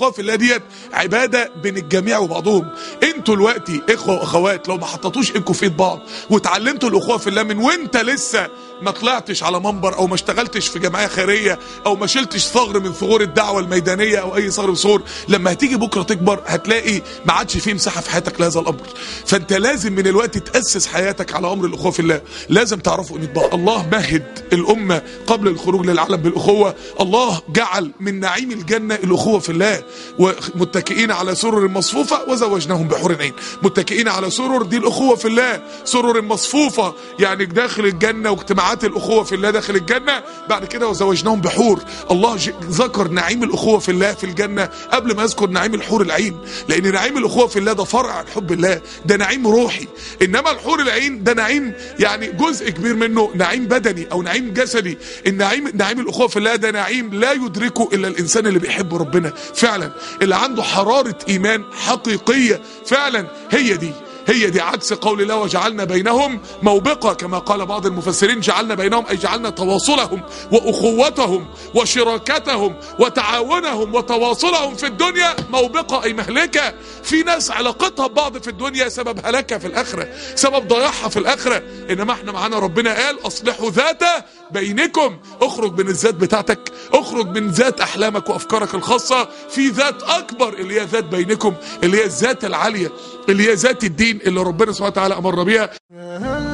الاخوه في الله ديت عباده بين الجميع وبعضهم انتوا دلوقتي اخوه واخوات لو ما حطيتوش ايدكم في ايد بعض وتعلمتوا الاخوه في الله من وانت لسه ما طلعتش على منبر او ما اشتغلتش في جمعيه خيريه او ما شلتش ثغر من ثغور الدعوه الميدانيه او اي ثغر من ثغور لما هتيجي بكره تكبر هتلاقي ما عادش فيه مساحه في حياتك لهذا الامر فانت لازم من الوقت تاسس حياتك على امر الاخوه في الله لازم تعرفوا قيمه بعض الله مهد الامه قبل الخروج للعالم بالاخوه الله جعل من نعيم الجنه الاخوه في الله ومتكئين على سرر مصفوفه وزوجناهم بحور عين متكئين على سرر دي الاخوه في الله سرر مصفوفه يعني داخل الجنه واجتماعات الاخوه في الله داخل الجنه بعد كده وزوجناهم بحور الله ج- ذكر نعيم الاخوه في الله في الجنه قبل ما يذكر نعيم الحور العين لان نعيم الاخوه في الله ده فرع عن حب الله ده نعيم روحي انما الحور العين ده نعيم يعني جزء كبير منه نعيم بدني او نعيم جسدي النعيم نعيم الاخوه في الله ده نعيم لا يدركه الا الانسان اللي بيحب ربنا فعلا اللي عنده حراره ايمان حقيقيه فعلا هي دي هي دي عكس قول الله وجعلنا بينهم موبقة كما قال بعض المفسرين جعلنا بينهم أي جعلنا تواصلهم وأخوتهم وشراكتهم وتعاونهم وتواصلهم في الدنيا موبقة أي مهلكة في ناس علاقتها ببعض في الدنيا سبب هلاكها في الآخرة سبب ضياعها في الآخرة إنما احنا معانا ربنا قال أصلحوا ذات بينكم اخرج من الذات بتاعتك اخرج من ذات أحلامك وأفكارك الخاصة في ذات أكبر اللي هي ذات بينكم اللي هي الذات العالية اللي هي ذات الدين اللي ربنا سبحانه وتعالى أمرنا بيها